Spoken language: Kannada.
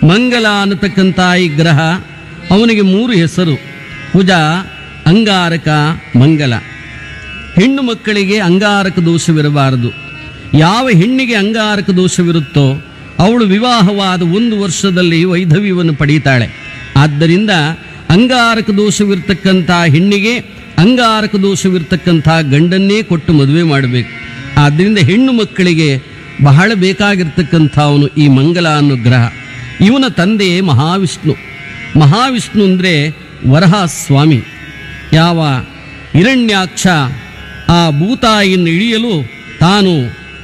ಮಂಗಲ ಅನ್ನತಕ್ಕಂಥ ಈ ಗ್ರಹ ಅವನಿಗೆ ಮೂರು ಹೆಸರು ಕುಜ ಅಂಗಾರಕ ಮಂಗಲ ಹೆಣ್ಣು ಮಕ್ಕಳಿಗೆ ಅಂಗಾರಕ ದೋಷವಿರಬಾರದು ಯಾವ ಹೆಣ್ಣಿಗೆ ಅಂಗಾರಕ ದೋಷವಿರುತ್ತೋ ಅವಳು ವಿವಾಹವಾದ ಒಂದು ವರ್ಷದಲ್ಲಿ ವೈಧವ್ಯವನ್ನು ಪಡೀತಾಳೆ ಆದ್ದರಿಂದ ಅಂಗಾರಕ ದೋಷವಿರ್ತಕ್ಕಂಥ ಹೆಣ್ಣಿಗೆ ಅಂಗಾರಕ ದೋಷವಿರ್ತಕ್ಕಂಥ ಗಂಡನ್ನೇ ಕೊಟ್ಟು ಮದುವೆ ಮಾಡಬೇಕು ಆದ್ದರಿಂದ ಹೆಣ್ಣು ಮಕ್ಕಳಿಗೆ ಬಹಳ ಬೇಕಾಗಿರ್ತಕ್ಕಂಥ ಅವನು ಈ ಮಂಗಲ ಅನ್ನೋ ಗ್ರಹ ಇವನ ತಂದೆ ಮಹಾವಿಷ್ಣು ಮಹಾವಿಷ್ಣು ಅಂದರೆ ವರಹ ಸ್ವಾಮಿ ಯಾವ ಹಿರಣ್ಯಾಕ್ಷ ಆ ಭೂತಾಯಿಯನ್ನು ಇಳಿಯಲು ತಾನು